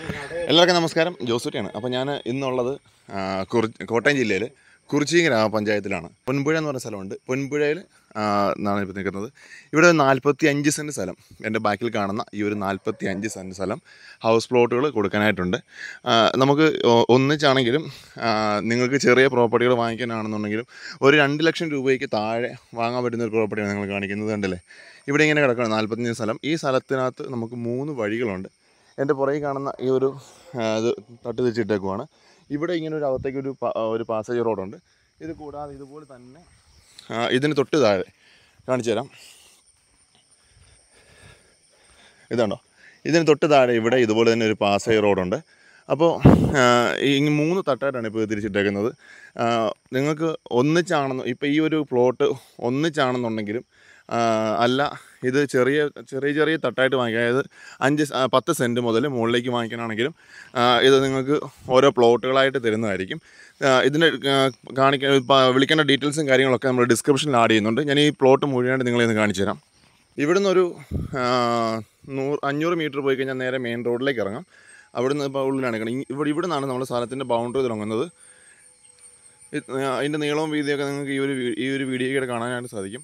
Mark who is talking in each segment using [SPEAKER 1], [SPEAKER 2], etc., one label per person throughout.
[SPEAKER 1] എല്ലാവർക്കും നമസ്കാരം ജോസൂട്ടിയാണ് അപ്പോൾ ഞാൻ ഇന്നുള്ളത് ആ, കുറ- കോട്ടയം ജില്ലയിൽ കുറിച്ചി ഗ്രാമപഞ്ചായത്തിലാണ് പൊൻപുഴ എന്ന് പറഞ്ഞ സ്ഥലമുണ്ട് പൊൻപുഴയിൽ എന്നാണ് ഇപ്പോൾ നിൽക്കുന്നത് ഇവിടെ നാൽപ്പത്തി അഞ്ച് സെൻറ്റ് സ്ഥലം എൻ്റെ ബാക്കിൽ കാണുന്ന ഈ ഒരു നാൽപ്പത്തി അഞ്ച് സെൻറ്റ് സ്ഥലം ഹൗസ് പ്ലോട്ടുകൾ കൊടുക്കാനായിട്ടുണ്ട് ആ, നമുക്ക് ഒ- ഒന്നിച്ചാണെങ്കിലും ആ, നിങ്ങൾക്ക് ചെറിയ പ്രോപ്പർട്ടികൾ വാങ്ങിക്കാനാണെന്നുണ്ടെങ്കിലും ഒരു രണ്ട് ലക്ഷം രൂപയ്ക്ക് താഴെ വാങ്ങാൻ പറ്റുന്ന ഒരു പ്രോപ്പർട്ടിയാണ് നിങ്ങൾ കാണിക്കുന്നത് കണ്ടല്ലേ ഇവിടെ ഇങ്ങനെ കിടക്കുകയാണ് നാൽപ്പത്തഞ്ച് സ്ഥലം ഈ സ്ഥലത്തിനകത്ത് നമുക്ക് മൂന്ന് വഴികളുണ്ട് എൻ്റെ പുറകിൽ കാണുന്ന ഈ ഒരു ആ, ഇത് തട്ട് തിരിച്ചിട്ടേക്കുവാണ് ഇവിടെ ഇങ്ങനെ ഒരു അകത്തേക്ക് ഒരു പ- ഒരു പാസേജ് റോഡുണ്ട് ഇത് കൂടാതെ ഇതുപോലെ തന്നെ ആ, ഇതിന് തൊട്ട് താഴെ കാണിച്ചു തരാം ഇതുണ്ടോ ഇതിന് തൊട്ട് താഴെ ഇവിടെ ഇതുപോലെ തന്നെ ഒരു പാസേജ് റോഡുണ്ട് അപ്പോൾ ആ, ഈ മൂന്ന് തട്ടായിട്ടാണ് ഇപ്പോൾ തിരിച്ചിട്ടേക്കുന്നത് ആ, നിങ്ങൾക്ക് ഒന്നിച്ചാണെന്ന് ഇപ്പോൾ ഈ ഒരു പ്ലോട്ട് ഒന്നിച്ചാണെന്നുണ്ടെങ്കിലും ആ, അല്ല ഇത് ചെറിയ ചെറിയ ചെറിയ തട്ടായിട്ട് വാങ്ങിക്കുക അതായത് അഞ്ച് സ- ആ, പത്ത് സെൻറ്റ് മുതൽ മുകളിലേക്ക് വാങ്ങിക്കാനാണെങ്കിലും ആ, ഇത് നിങ്ങൾക്ക് ഓരോ പ്ലോട്ടുകളായിട്ട് തരുന്നതായിരിക്കും ആ, ഇതിൻ്റെ കാണിക്കാൻ വിളിക്കേണ്ട ഡീറ്റെയിൽസും കാര്യങ്ങളൊക്കെ നമ്മൾ ഡിസ്ക്രിപ്ഷനിൽ ആഡ് ചെയ്യുന്നുണ്ട് ഞാൻ ഈ പ്ലോട്ട് മുഴുവനായിട്ട് നിങ്ങളെ ഒന്ന് കാണിച്ചു തരാം ഇവിടുന്ന് ഒരു ആ, നൂറ് അഞ്ഞൂറ് മീറ്റർ പോയി കഴിഞ്ഞാൽ നേരെ മെയിൻ റോഡിലേക്ക് ഇറങ്ങാം അവിടുന്ന് ഇപ്പോൾ ഉള്ളിലാണ് കിടക്കുന്നത് ഈ- ഇവിടെ ഇവിടെ നിന്നാണ് നമ്മൾ സ്ഥലത്തിൻ്റെ ബൗണ്ടറി തുടങ്ങുന്നത് ഇത് അതിൻ്റെ നീളവും വീതിയൊക്കെ നിങ്ങൾക്ക് ഈ ഒരു വീ- ഈ ഒരു വീഡിയോയ്ക്ക് കാണാനായിട്ട് സാധിക്കും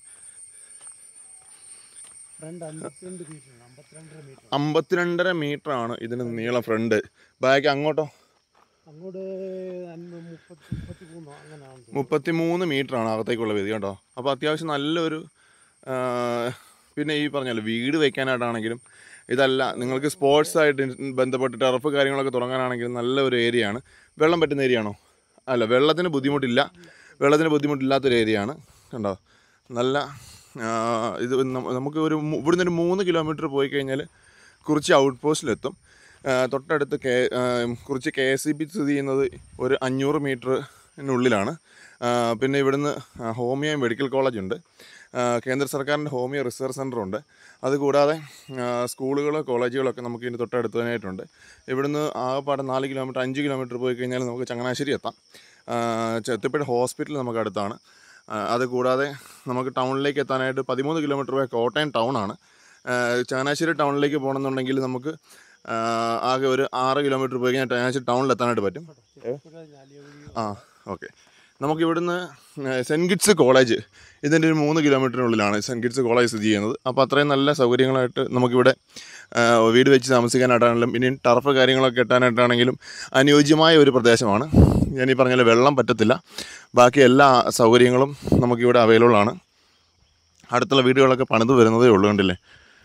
[SPEAKER 2] ഫ്രണ്ട് അമ്പത്തിരണ്ട് മീറ്റർ അമ്പത്തിരണ്ടര മീറ്റർ
[SPEAKER 1] അമ്പത്തിരണ്ടര മീറ്റർ ആണ് ഇതിന് നീളം ഫ്രണ്ട് ബാക്ക് അങ്ങോട്ടോ
[SPEAKER 2] അങ്ങോട്ട് അൻപത് മുപ്പത്തി മുപ്പത്തി മൂന്നോ അങ്ങനെയാണ് തോന്നുന്നു.
[SPEAKER 1] മുപ്പത്തി മൂന്ന് മീറ്റർ ആണ് അകത്തേക്കുള്ള വീതി കേട്ടോ അപ്പോൾ അത്യാവശ്യം നല്ലൊരു ആ, പിന്നെ ഈ പറഞ്ഞല്ലോ വീട് വെക്കാനായിട്ടാണെങ്കിലും ഇതല്ല നിങ്ങൾക്ക് സ്പോർട്സ് ആയിട്ട് ബന്ധപ്പെട്ട് ടർഫ് കാര്യങ്ങളൊക്കെ തുടങ്ങാനാണെങ്കിലും നല്ല ഒരു ഏരിയ ആണ് വെള്ളം പറ്റുന്ന ഏരിയ ആണോ അല്ല വെള്ളത്തിന് ബുദ്ധിമുട്ടില്ല വെള്ളത്തിന് ബുദ്ധിമുട്ടില്ലാത്തൊരു ഏരിയ ആണ് കണ്ടോ നല്ല ആ, ഇത് നമ്മ- നമുക്ക് ഒരു മൂ- ഇവിടുന്ന് ഒരു മൂന്ന് കിലോമീറ്റർ പോയി കഴിഞ്ഞാൽ കുറിച്ച് ഔട്ട് പോസ്റ്റിലെത്തും ആ, തൊട്ടടുത്ത് കെ ആ, കുറിച്ച് കെ എസ് ഇ ബി സ്ഥിതി ചെയ്യുന്നത് ഒരു അഞ്ഞൂറ് മീറ്ററിനുള്ളിലാണ് ആ, പിന്നെ ഇവിടുന്ന് ആ, ഹോമിയോ മെഡിക്കൽ കോളേജ് ഉണ്ട് ആ, കേന്ദ്ര സർക്കാരിൻ്റെ ഹോമിയോ റിസർച്ച് സെൻ്റർ ഉണ്ട് അതുകൂടാതെ ആ, സ്കൂളുകൾ കോളേജുകളൊക്കെ നമുക്ക് ഇതിന് തൊട്ടടുത്തതിനായിട്ടുണ്ട് ഇവിടുന്ന് ആകെപ്പാടെ നാല് കിലോമീറ്റർ അഞ്ച് കിലോമീറ്റർ പോയി കഴിഞ്ഞാൽ നമുക്ക് ചങ്ങനാശ്ശേരി എത്താം ആ, ചെത്തിപ്പേട് ഹോസ്പിറ്റൽ നമുക്ക് അടുത്താണ് ആ, അതുകൂടാതെ നമുക്ക് ടൗണിലേക്ക് എത്താനായിട്ട് പതിമൂന്ന് കിലോമീറ്റർ പോയ കോട്ടയം ടൗണാണ് ചങ്ങനാശ്ശേരി ടൗണിലേക്ക് പോകണമെന്നുണ്ടെങ്കിൽ നമുക്ക് ആ, ആകെ ഒരു ആറ് കിലോമീറ്റർ പോയി കഴിഞ്ഞാൽ ചങ്ങനാശ്ശേരി ടൗണിൽ എത്താനായിട്ട് പറ്റും
[SPEAKER 2] ചെറുപ്പുഴ ഞാലിയവഴി
[SPEAKER 1] ആ ഓക്കെ നമുക്ക് ഇവിടുന്ന് സെൻറ്റ് കിറ്റ്സ് കോളേജ് ഇതിൻ്റെ ഒരു മൂന്ന് കിലോമീറ്ററിനുള്ളിലാണ് സെൻറ്റ് കിറ്റ്സ് കോളേജ് സ്ഥിതി ചെയ്യുന്നത് അപ്പോൾ അത്രയും നല്ല സൗകര്യങ്ങളായിട്ട് നമുക്കിവിടെ ആ, വീട് വെച്ച് താമസിക്കാനായിട്ടാണെങ്കിലും ഇനി ടർഫ് കാര്യങ്ങളൊക്കെ കെട്ടാനായിട്ടാണെങ്കിലും അനുയോജ്യമായ ഒരു പ്രദേശമാണ് ഞാൻ ഈ പറഞ്ഞ പോലെ വെള്ളം പറ്റത്തില്ല ബാക്കി എല്ലാ സൗകര്യങ്ങളും നമുക്കിവിടെ അവൈലബിൾ ആണ് അടുത്തുള്ള വീടുകളൊക്കെ പണിത് വരുന്നതേ ഉള്ളൂ കണ്ടില്ലേ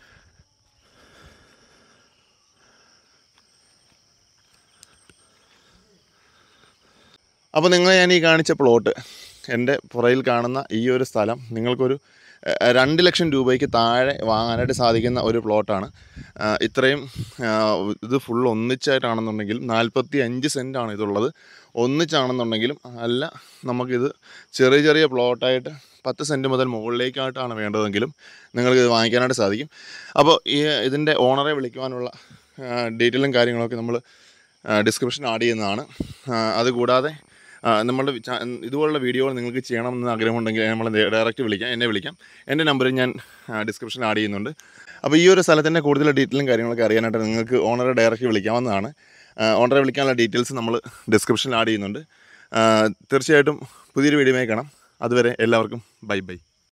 [SPEAKER 1] അപ്പോൾ നിങ്ങൾ ഞാൻ ഈ കാണിച്ച പ്ലോട്ട് എൻ്റെ പുറയിൽ കാണുന്ന ഈ ഒരു സ്ഥലം നിങ്ങൾക്കൊരു ഏഹ്, രണ്ട് ലക്ഷം രൂപയ്ക്ക് താഴെ വാങ്ങാനായിട്ട് സാധിക്കുന്ന ഒരു പ്ലോട്ടാണ് ആഹ്, ഇത്രയും ആഹ്, ഇത് ഫുൾ ഒന്നിച്ചായിട്ടാണെന്നുണ്ടെങ്കിൽ നാൽപ്പത്തി അഞ്ച് സെൻറ്റാണ് ഇതുള്ളത് ഒന്നിച്ചാണെന്നുണ്ടെങ്കിലും അല്ല നമുക്കിത് ചെറിയ ചെറിയ പ്ലോട്ടായിട്ട് പത്ത് സെൻറ്റ് മുതൽ മുകളിലേക്കായിട്ടാണ് വേണ്ടതെങ്കിലും നിങ്ങൾക്ക് ഇത് വാങ്ങിക്കാനായിട്ട് സാധിക്കും അപ്പോൾ ഈ ഇതിൻ്റെ ഓണറെ വിളിക്കുവാനുള്ള ഡീറ്റെയിലും കാര്യങ്ങളൊക്കെ നമ്മൾ ഡിസ്ക്രിപ്ഷൻ ആഡ് ചെയ്യുന്നതാണ് ആ, അതുകൂടാതെ ആ, നമ്മളുടെ ചാ- ഇതുപോലുള്ള വീഡിയോകൾ നിങ്ങൾക്ക് ചെയ്യണമെന്ന് ആഗ്രഹമുണ്ടെങ്കിൽ നമ്മൾ ഡയറക്റ്റ് വിളിക്കാം എന്നെ വിളിക്കാം എൻ്റെ നമ്പർ ഞാൻ ഡിസ്ക്രിപ്ഷൻ ആഡ് ചെയ്യുന്നുണ്ട് അപ്പോൾ ഈ ഒരു സ്ഥലത്തിൻ്റെ കൂടുതൽ ഡീറ്റെയിലും കാര്യങ്ങളൊക്കെ അറിയാനായിട്ട് നിങ്ങൾക്ക് ഓണറെ ഡയറക്റ്റ് വിളിക്കാവുന്നതാണ് ആ, ഓണറെ വിളിക്കാനുള്ള ഡീറ്റെയിൽസ് നമ്മൾ ഡിസ്ക്രിപ്ഷനിൽ ആഡ് ചെയ്യുന്നുണ്ട് ആ, തീർച്ചയായിട്ടും പുതിയൊരു വീഡിയോയിൽ കാണാം അതുവരെ എല്ലാവർക്കും ബൈ ബൈ